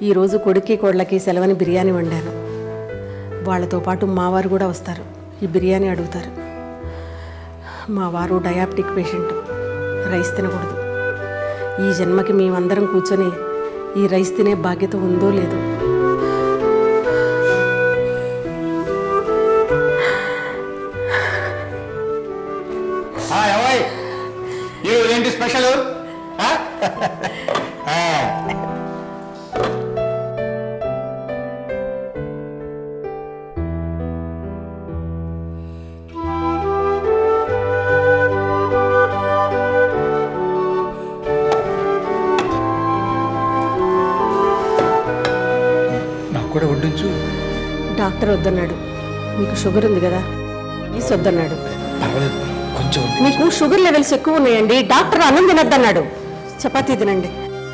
ఈరోజు కొడుక్కి కోళ్ళకి సెలవని బిర్యానీ వండాను వాళ్ళతో పాటు మా వారు కూడా వస్తారు ఈ బిర్యానీ అడుగుతారు మా వారు డయాబెటిక్ పేషెంట్ రైస్ తినకూడదు ఈ జన్మకి మేమందరం కూర్చొని ఈ రైస్ తినే బాధ్యత ఉందో లేదో ఎవయ్ ఈరోజు ఏంటి స్పెషల్ నాకు కూడా వడ్డించు డాక్టర్ వద్దన్నాడు మీకు షుగర్ ఉంది కదా ప్లీజ్ వద్దన్నాడు పర్వాలేదు కొంచెం వడ్డించు. మీకు షుగర్ లెవెల్స్ ఎక్కువ ఉన్నాయండి డాక్టర్ అన్నం తినొద్దన్నాడు చపాతీ తినండి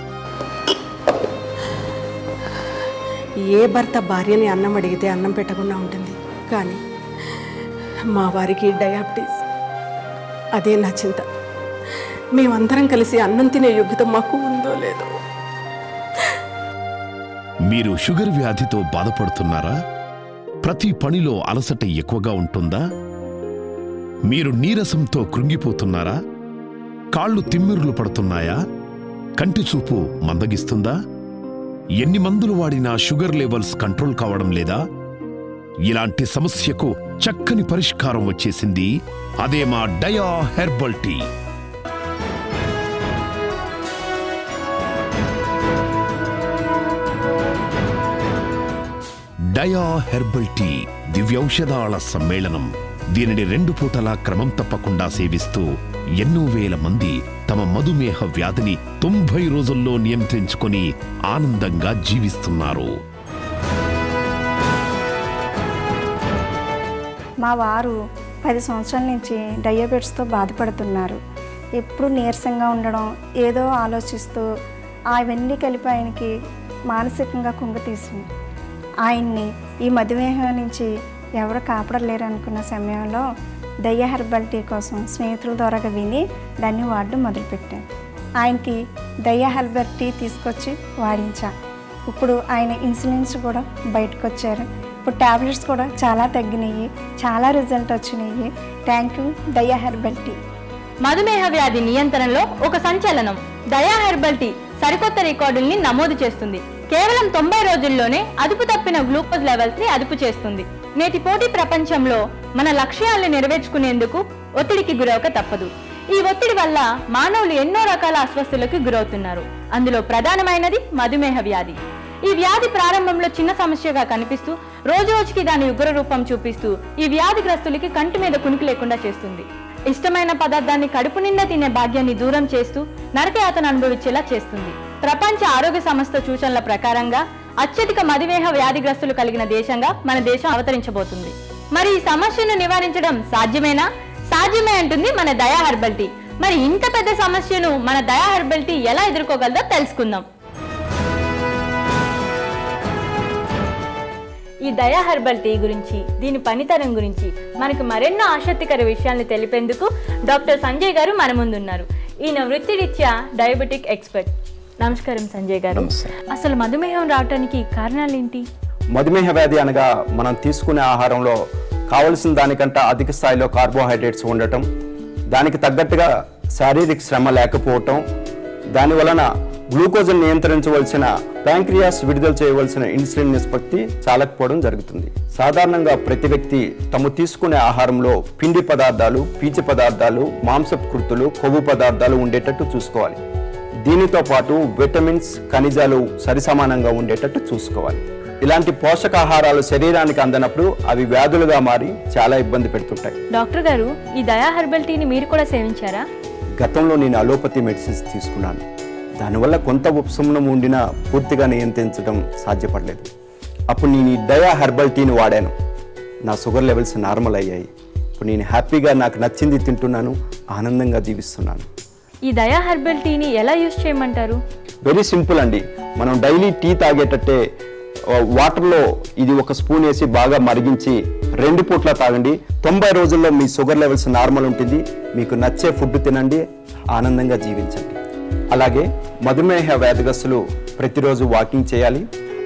ఏ భర్త భార్యని అన్నం అడిగితే అన్నం పెట్టకుండా ఉంటుంది కానీ మా వారికి డయాబెటీస్ అదే నా చింత మేమందరం కలిసి అన్నం తినే యోగ్యత మాకు ఉందో లేదో మీరు షుగర్ వ్యాధితో బాధపడుతున్నారా ప్రతి పనిలో అలసట ఎక్కువగా ఉంటుందా మీరు నీరసంతో కృంగిపోతున్నారా కాళ్ళు తిమ్మిరులు పడుతున్నాయా కంటి చూపు మందగిస్తుందా ఎన్ని మందులు వాడినా షుగర్ లెవెల్స్ కంట్రోల్ కావడం లేదా ఇలాంటి సమస్యకు చక్కని పరిష్కారం వచ్చేసింది అదే మా Dia herbal tea Dia herbal tea దివ్యౌషధాల సమ్మేళనం దీనిని రెండు పూటలా క్రమం తప్పకుండా సేవిస్తూ ఎన్నో వేల మంది తమ మధుమేహ వ్యాధిని తొంభై రోజుల్లో నియంత్రించుకొని ఆనందంగా జీవిస్తున్నారు మా వారు పది సంవత్సరాల నుంచి డయాబెటిస్తో బాధపడుతున్నారు ఎప్పుడు నీరసంగా ఉండడం ఏదో ఆలోచిస్తూ అవన్నీ కలిపి ఆయనకి మానసికంగా కుంగతీసింది ఆయన్ని ఈ మధుమేహం నుంచి ఎవరు కాపాడలేరు అనుకున్న సమయంలో దయ్య హెర్బల్ టీ కోసం స్నేహితుల ద్వారా విని దాన్ని వాడడం మొదలుపెట్టాను ఆయనకి దయ్య హెర్బల్ టీ తీసుకొచ్చి వాడించా ఇప్పుడు ఆయన ఇన్సులిన్స్ కూడా బయటకు వచ్చారు ఇప్పుడు టాబ్లెట్స్ కూడా చాలా తగ్గినాయి చాలా రిజల్ట్ వచ్చినాయి thank you Dia herbal tea మధుమేహ వ్యాధి నియంత్రణలో ఒక సంచలనం దయా హెర్బల్ టీ సరికొత్త రికార్డుల్ని నమోదు చేస్తుంది కేవలం తొంభై రోజుల్లోనే అదుపు తప్పిన గ్లూకోజ్ లెవెల్స్ ని అదుపు చేస్తుంది నేటి పోటీ ప్రపంచంలో మన లక్ష్యాలను నెరవేర్చుకునేందుకు ఒత్తిడికి గురవక తప్పదు ఈ ఒత్తిడి వల్ల మానవులు ఎన్నో రకాల అస్వస్థులకు గురవుతున్నారు అందులో ప్రధానమైనది మధుమేహ వ్యాధి ఈ వ్యాధి ప్రారంభంలో చిన్న సమస్యగా కనిపిస్తూ రోజు రోజుకి దాని ఉగ్ర రూపం చూపిస్తూ ఈ వ్యాధిగ్రస్తులకి కంటి మీద కునికి లేకుండా చేస్తుంది ఇష్టమైన పదార్థాన్ని కడుపు నిండా తినే భాగ్యాన్ని దూరం చేస్తూ నరకయాతను అనుభవించేలా చేస్తుంది ప్రపంచ ఆరోగ్య సంస్థ సూచనల ప్రకారంగా అత్యధిక మధుమేహ వ్యాధిగ్రస్తులు కలిగిన దేశంగా మన దేశం అవతరించబోతుంది మరి ఈ సమస్యను నివారించడం సాధ్యమేనా సాధ్యమే అంటుంది మన దయా హెర్బల్ టీ మరి ఇంత పెద్ద సమస్యను మన దయా హెర్బల్ టీ ఎలా ఎదుర్కోగలదో తెలుసుకుందాం ఈ దయా హెర్బల్ టీ గురించి దీని పనితనం గురించి మనకు మరెన్నో ఆసక్తికర విషయాల్ని తెలిపేందుకు డాక్టర్ సంజయ్ గారు మన ముందున్నారు ఈయన వృత్తిరీత్యా డయాబెటిక్ ఎక్స్పర్ట్ నమస్కారం సంజయ్ గారు అసలు మధుమేహం రావడానికి కారణాలు ఏంటి మధుమేహ వ్యాధి అనగా మనం తీసుకునే ఆహారంలో కావలసిన దానికంటే అధిక స్థాయిలో కార్బోహైడ్రేట్స్ ఉండటం దానికి తగ్గట్టుగా శారీరక శ్రమ లేకపోవటం దాని వలన గ్లూకోజ్ను నియంత్రించవలసిన ప్యాంక్రియాస్ విడుదల చేయవలసిన ఇన్సులిన్ నిష్పత్తి చాలకపోవడం జరుగుతుంది సాధారణంగా ప్రతి వ్యక్తి తాము తీసుకునే ఆహారంలో పిండి పదార్థాలు పీచు పదార్థాలు మాంసపు కృతులు కొవ్వు పదార్థాలు ఉండేటట్టు చూసుకోవాలి దీనితో పాటు విటమిన్స్ ఖనిజాలు సరిసమానంగా ఉండేటట్టు చూసుకోవాలి ఇలాంటి పోషకాహారాలు శరీరానికి అందనప్పుడు అవి వ్యాధులుగా మారి చాలా ఇబ్బంది పెడుతుంటాయి డాక్టర్ గారు ఈ దయా హెర్బల్ టీని మీరు కూడా సేవించారా గతంలో నేను అలోపతి మెడిసిన్స్ తీసుకున్నాను దానివల్ల కొంత ఉపశమనం ఉండినా పూర్తిగా నియంత్రించడం సాధ్యపడలేదు అప్పుడు నేను ఈ డయా హెర్బల్ టీని వాడాను నా షుగర్ లెవెల్స్ నార్మల్ అయ్యాయి ఇప్పుడు నేను హ్యాపీగా నాకు నచ్చింది తింటున్నాను ఆనందంగా జీవిస్తున్నాను ఈ దయా హెర్బల్ టీని ఎలా యూజ్ చేయమంటారు వెరీ సింపుల్ అండి మనం డైలీ టీ తాగేటట్టే ఆ, వాటర్లో ఇది ఒక స్పూన్ వేసి బాగా మరిగించి రెండు పూట్ల తాగండి తొంభై రోజుల్లో మీ షుగర్ లెవెల్స్ నార్మల్ ఉంటుంది మీకు నచ్చే ఫుడ్ తినండి ఆనందంగా జీవించండి అలాగే మధుమేహ వ్యాధిగ్రస్తులు ప్రతిరోజు వాకింగ్ చేయాలి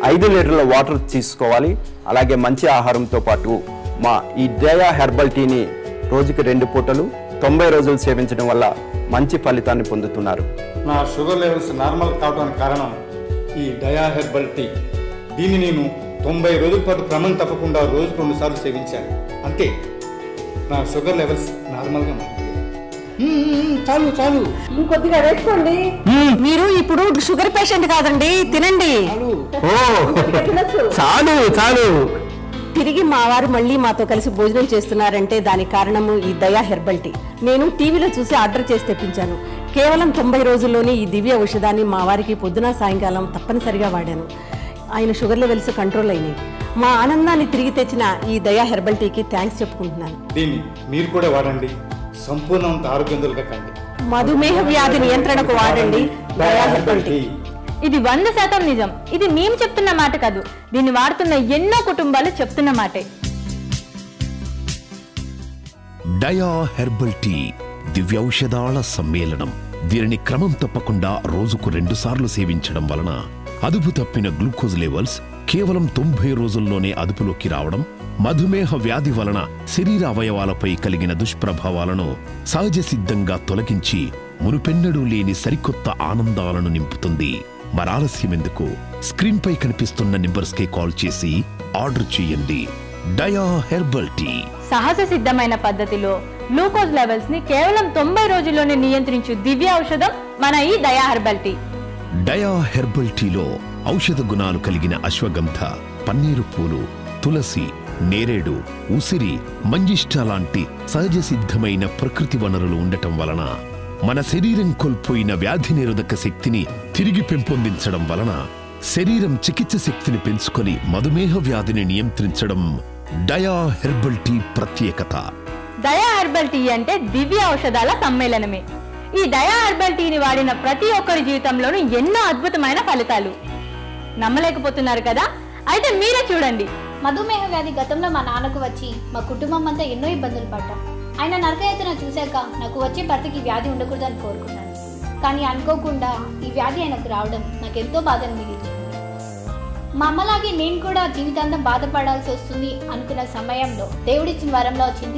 ఐదు లీటర్ల వాటర్ తీసుకోవాలి అలాగే మంచి ఆహారంతో పాటు మా ఈ డయా హెర్బల్ టీని రోజుకి రెండు పూటలు తొంభై రోజులు సేవించడం వల్ల మంచి ఫలితాన్ని పొందుతున్నారు నా షుగర్ లెవెల్స్ నార్మల్ కావడానికి కారణం ఈ డయా హెర్బల్ టీ దీన్ని నేను తొంభై రోజుల పాటు క్రమం తప్పకుండా రోజుకు రెండు సార్లు సేవించాను అంతే నా షుగర్ లెవెల్స్ నార్మల్గా మారిపోయాయి మ్మ్, మ్మ్, చాలు చాలు ఇంకొద్దిగా వేసుకోండి మీరు ఇప్పుడు షుగర్ పేషెంట్ కాదండి తినండి చాలు చాలు తిరిగి మా వారు మళ్ళీ మాతో కలిసి భోజనం చేస్తున్నారంటే దానికి కారణము ఈ దయా హెర్బల్ టీ నేను టీవీలో చూసి ఆర్డర్ చేసి తెప్పించాను కేవలం తొంభై రోజుల్లోనే ఈ దివ్య ఔషధాన్ని మా వారికి పొద్దున సాయంకాలం తప్పనిసరిగా వాడాను ఆయన షుగర్ లెవెల్స్ కంట్రోల్ అయినాయి మా ఆనందాన్ని తిరిగి తెచ్చిన ఈ దయా హెర్బల్ టీకి థ్యాంక్స్ చెప్పుకుంటున్నాను దీన్ని మీరు కూడా వాడండి సంపూర్ణంత ఆరోగ్యంగా కండి మధుమేహ వ్యాధి నియంత్రణకు వాడండి దయా హెర్బల్ టీ ఇది వంద శాతం నిజం ఇది మేము చెప్తున్న మాట కాదు దీన్ని వాడుతున్న ఎన్నో కుటుంబాలు చెప్తున్న మాటే డయా హెర్బల్ టీ దివ్యౌషధాల సమ్మేళనం దీనిని క్రమం తప్పకుండా రోజుకు రెండుసార్లు సేవించడం వలన అదుపు తప్పిన గ్లూకోజ్ లెవెల్స్ కేవలం తొంభై రోజుల్లోనే అదుపులోకి రావడం మధుమేహ వ్యాధి వలన శరీర అవయవాలపై కలిగిన దుష్ప్రభావాలను సహజ సిద్ధంగా తొలగించి మునుపెన్నడూ లేని సరికొత్త ఆనందాలను నింపుతుంది మరాలస్యమెందుకు స్క్రీన్ పై కనిపిస్తున్న నెంబర్స్కే కాల్ చేసి ఆర్డర్ చేయండి డయా హెర్బల్ టీ సహజ సిద్ధమైన పద్ధతిలో గ్లూకోజ్ లెవెల్స్ ని కేవలం తొంభై రోజుల్లోనే నియంత్రించు దివ్య ఔషధం మన ఈ దయా హెర్బల్ టీ డయా హెర్బల్ టీలో ఔషధ గుణాలు కలిగిన అశ్వగంధ పన్నీరు పూలు తులసి నేరేడు ఉసిరి మంజిష్ట లాంటి సహజ సిద్ధమైన ప్రకృతి వనరులు ఉండటం వలన మన శరీరం కోల్పోయిన వ్యాధి నిరోధక శక్తిని తిరిగి పెంపొందించడం వలన శరీరం చికిత్స శక్తిని పెంచుకొని మధుమేహ వ్యాధిని నియంత్రించడం డయా హెర్బల్ టీ ప్రత్యేకత దయా హెర్బల్ టీ అంటే దివ్య ఔషధాల సమ్మేళనమే ఈ దయా హెర్బల్ టీని వాడిన ప్రతి ఒక్కరి జీవితంలోనూ ఎన్నో అద్భుతమైన ఫలితాలు నమ్మలేకపోతున్నారు కదా అయితే మీరే చూడండి మధుమేహ వ్యాధి గతంలో మా నాన్నకు వచ్చి మా కుటుంబం అంతా ఎన్నో ఇబ్బందులు పడ్డాం ఆయన నరకయాతన చూశాక నాకు వచ్చే భర్తకి ఈ వ్యాధి ఉండకూడదని కోరుకున్నాను కానీ అనుకోకుండా ఈ వ్యాధి ఆయనకు రావడం నాకు ఎంతో బాధను మిగిల్చింది మా అమ్మలాగే నేను కూడా జీవితాంతం బాధపడాల్సి వస్తుంది అనుకున్న సమయంలో దేవుడిచ్చిన వరంలో వచ్చింది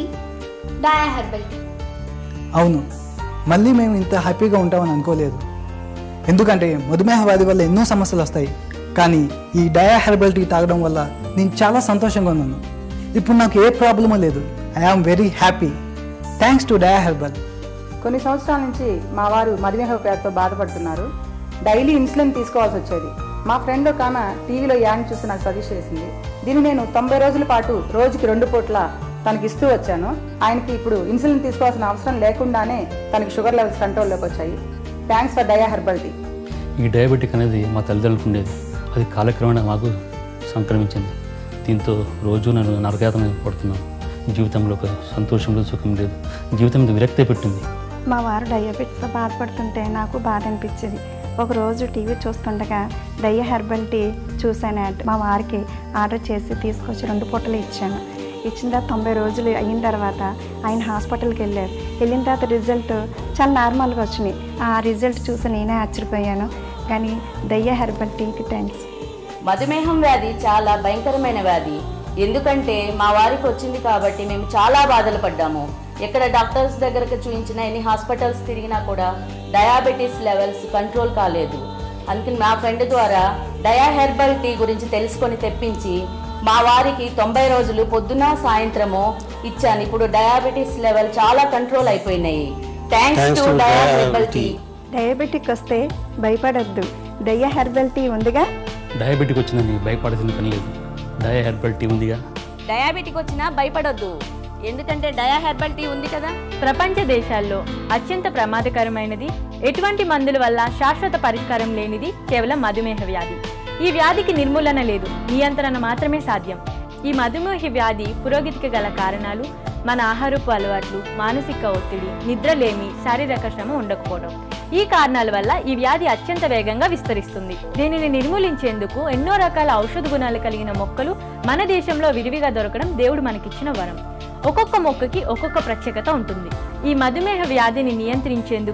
డయా హెర్బల్ టీ అవును మళ్ళీ మేము ఇంత హ్యాపీగా ఉంటామని అనుకోలేదు ఎందుకంటే మధుమేహ వ్యాధి వల్ల ఎన్నో సమస్యలు వస్తాయి కానీ ఈ డయా హెర్బల్ టీ తాగడం వల్ల నేను చాలా సంతోషంగా ఉన్నాను ఇప్పుడు నాకు ఏ ప్రాబ్లమూ లేదు I am very happy thanks to Dia herbal కొన్ని సంవత్సరాల నుంచి మా వారు మధుమేహ వ్యాధితో బాధపడుతున్నారు డైలీ ఇన్సులిన్ తీసుకోవాల్సి వచ్చేది మా ఫ్రెండ్ ఒక ఆమె టీవీలో యాడ్ చూసి నాకు సజెస్ట్ చేసింది దీన్ని నేను తొంభై రోజుల పాటు రోజుకి రెండు పూట్ల తనకి ఇస్తూ వచ్చాను ఆయనకి ఇప్పుడు ఇన్సులిన్ తీసుకోవాల్సిన అవసరం లేకుండానే తనకి షుగర్ లెవెల్స్ కంట్రోల్లోకి వచ్చాయి thanks for Dia herbal tea ఈ డయాబెటిక్ అనేది మా తల్లిదండ్రులకు ఉండేది అది కాలక్రమేణా మాకు సంక్రమించింది దీంతో రోజు నేను నరకయాతన పడుతున్నాను జీవితంలో ఒక సంతోషం లేదు సుఖం లేదు జీవితం మీద విరక్తి పెట్టింది మా వారు డయాబెటిస్తో బాధపడుతుంటే నాకు బాధ అనిపించేది ఒకరోజు టీవీ చూస్తుండగా డయ్య హెర్బల్ టీ చూశాను యాడ్. మా వారికి ఆర్డర్ చేసి తీసుకొచ్చి రెండు పూటలు ఇచ్చాను ఇచ్చిన తర్వాత తొంభై రోజులు అయిన తర్వాత ఆయన హాస్పిటల్కి వెళ్ళారు వెళ్ళిన తర్వాత రిజల్ట్ చాలా నార్మల్గా వచ్చినాయి ఆ రిజల్ట్ చూసి నేనే ఆశ్చర్యపోయాను కానీ దయ్య హెర్బల్ టీకి థ్యాంక్స్ మధుమేహం వ్యాధి చాలా భయంకరమైన వ్యాధి ఎందుకంటే మా వారికి వచ్చింది కాబట్టి మేము చాలా బాధలు పడ్డాము ఎక్కడ డాక్టర్స్ దగ్గరకు చూపించినా ఎన్ని హాస్పిటల్స్ తిరిగినా కూడా డయాబెటీస్ లెవెల్స్ కంట్రోల్ కాలేదు అందుకని మా ఫ్రెండ్ ద్వారా డయా హెర్బల్ టీ గురించి తెలుసుకొని తెప్పించి మా వారికి తొంభై రోజులు పొద్దున సాయంత్రము ఇచ్చాను ఇప్పుడు డయాబెటీస్ లెవెల్ చాలా కంట్రోల్ అయిపోయినాయి thanks to Dia herbal tea diabetic వస్తే భయపడొద్దు దయ్య హెర్బల్ టీ ఉందిగా డయాబెటిక్ వచ్చిందని భయపడాల్సిన పని లేదు డయా హెర్బల్ టీ ఉందిగా డయాబెటిక్ వచ్చినా భయపడొద్దు ఎందుకంటే డయా హెర్బల్ టీ ఉంది కదా ప్రపంచ దేశాల్లో అత్యంత ప్రమాదకరమైనది ఎటువంటి మందుల వల్ల శాశ్వత పరిష్కారం లేనిది కేవలం మధుమేహ వ్యాధి ఈ వ్యాధికి నిర్మూలన లేదు నియంత్రణ మాత్రమే సాధ్యం ఈ మధుమేహ వ్యాధి పురోగతికి గల కారణాలు మన ఆహారపు అలవాట్లు మానసిక ఒత్తిడి నిద్రలేమి శారీరక శ్రమ ఉండకపోవడం ఈ కారణాల వల్ల ఈ వ్యాధి అత్యంత వేగంగా విస్తరిస్తుంది దీనిని నిర్మూలించేందుకు ఎన్నో రకాల ఔషధ గుణాలు కలిగిన మొక్కలు మన దేశంలో విరివిగా దొరకడం దేవుడు మనకిచ్చిన వరం ఒక్కొక్క మొక్కకి ఒక్కొక్క ప్రత్యేకత ఉంటుంది ఈ మధుమేహ వ్యాధిని నియంత్రించేందుకు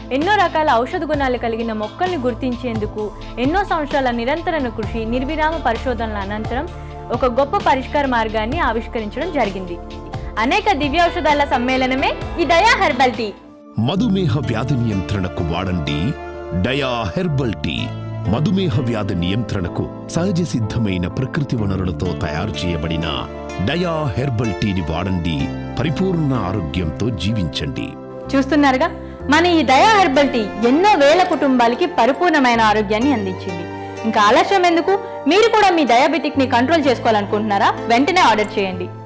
ఎన్నో రకాల ఔషధ గుణాలు కలిగిన మొక్కల్ని గుర్తించేందుకు ఎన్నో సంవత్సరాల నిరంతర కృషి నిర్విరామ పరిశోధనల అనంతరం ఒక గొప్ప పరిష్కార మార్గాన్ని ఆవిష్కరించడం జరిగింది అనేక దివ్యౌషధాల సమ్మేళనమే ఈ దయా హెర్బల్ టీ మధుమేహ వ్యాధి నియంత్రణకు వాడండి డయా హెర్బల్ టీ మధుమేహ వ్యాధి నియంత్రణకు సహజ సిద్ధమైన ప్రకృతి వనరులతో తయారు చేయబడిన డయా హెర్బల్ టీని వాడండి పరిపూర్ణ ఆరోగ్యంతో జీవించండి చూస్తున్నారుగా మన ఈ దయా హెర్బల్ టీ ఎన్నో వేల కుటుంబాలకి పరిపూర్ణమైన ఆరోగ్యాన్ని అందించింది ఇంకా ఆలస్యం ఎందుకు మీరు కూడా మీ డయాబెటిక్ ని కంట్రోల్ చేసుకోవాలనుకుంటున్నారా వెంటనే ఆర్డర్ చేయండి